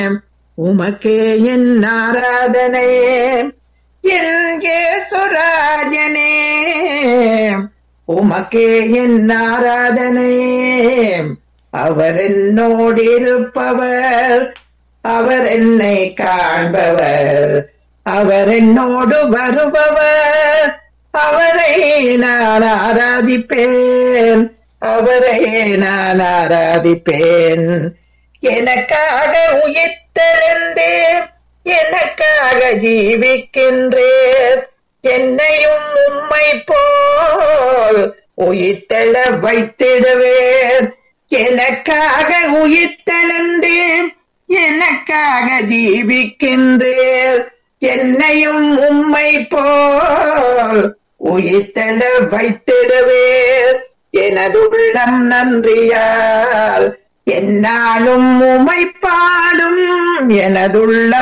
உமக்கே என் ஆராதனை என் சுராஜனே உமக்கே என் ஆராதனை அவர் என்னோடு இருப்பவர் அவர் என்னை காண்பவர் அவர் என்னோடு வருபவர் அவரை நான் ஆராதிப்பேன் அவரை நான் ஆராதிப்பேன் எனக்காக உயிர்த்தெழுந்தேன் எனக்காக ஜீவிக்கின்றேன் என்னையும் உம்மை போல் உயிர்த்தெழ வைத்திடுவேன் எனக்காக உயிர்த்தெழுந்தேன் எனக்காக ஜீவிக்கின்றேன் என்னையும் உம்மை போல் உயிர்த்தெழ வைத்திடுவேன் எனது உள்ளம் நன்றியால் என்னாலும் உமை பாடும் எனதுள்ளம்